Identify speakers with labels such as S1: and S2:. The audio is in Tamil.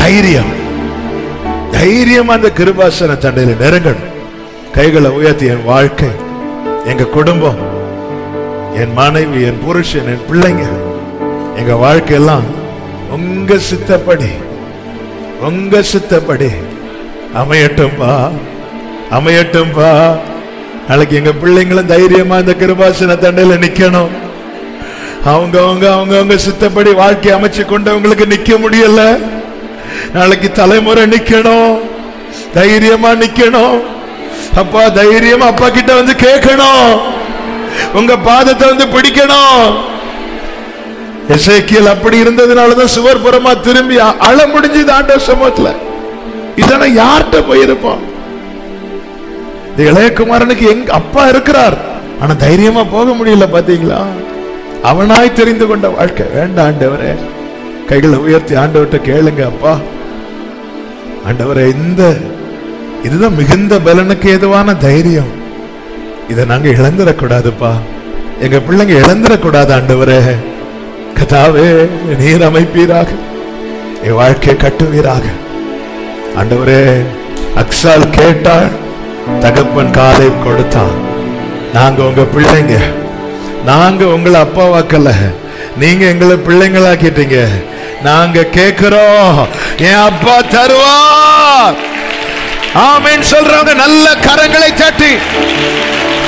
S1: தைரியம் தைரியம் அந்த கிருபாசன தண்டையில நெருங்கணும் கைகளை உயர்த்தி என் வாழ்க்கை எங்க குடும்பம் என் மனைவி என் புருஷன் என் பிள்ளைங்க எங்க வாழ்க்கையெல்லாம் உங்க சித்தப்படி உங்க சித்தப்படி அமையட்டும்பா அமையட்டும்பா நாளைக்கு எங்க பிள்ளைங்களும் தைரியமா இந்த கிருபாசன தண்டையில நிக்கணும் அவங்க அவங்க அவங்க அவங்க சித்தப்படி வாழ்க்கை அமைச்சு கொண்டவங்களுக்கு நிக்க முடியல நாளைக்கு தலைமுறை நிக்கணும் தைரியமா நிக்கணும் அப்பா தைரியமா அப்பா கிட்ட வந்து கேட்கணும் உங்க பாதத்தை வந்து பிடிக்கணும் எசேக்கியல் அப்படி இருந்ததுனாலதான் சுவர் புறமா திரும்பி அ- அழ முடிஞ்சது ஆண்டவர் சமூகத்துல இதனா யார்கிட்ட போயிருப்போம் இந்த இளையகுமாரனுக்கு எங்க அப்பா இருக்கிறார் ஆனா தைரியமா போக முடியல பாத்தீங்களா அவனாய் தெரிந்து கொண்ட வாழ்க்கை வேண்டாம் ஆண்டவரே கைகளை உயர்த்தி ஆண்டவர்கிட்ட கேளுங்க அப்பா ஆண்டவரே இந்த இதுதான் மிகுந்த பலனுக்கு ஏதுவான தைரியம் இதை நாங்க இழந்துடக்கூடாதுப்பா எங்க பிள்ளைங்க இழந்துடக்கூடாது ஆண்டவரே கதாவே நீர் அமைப்பீராக என் வாழ்க்கையை கட்டுவீராக ஆண்டவரே அக்ஸால் கேட்டாள் தகப்பன் காலை கொடுத்தான் நாங்க உங்க பிள்ளைங்க நாங்க உங்களை அப்பாவாக்கல நீங்க எங்களை பிள்ளைங்களாக்கிட்டீங்க நாங்க கேக்குறோம் என் அப்பா தருவார் ஆமென் சொல்றவங்க நல்ல கரங்களை தட்டி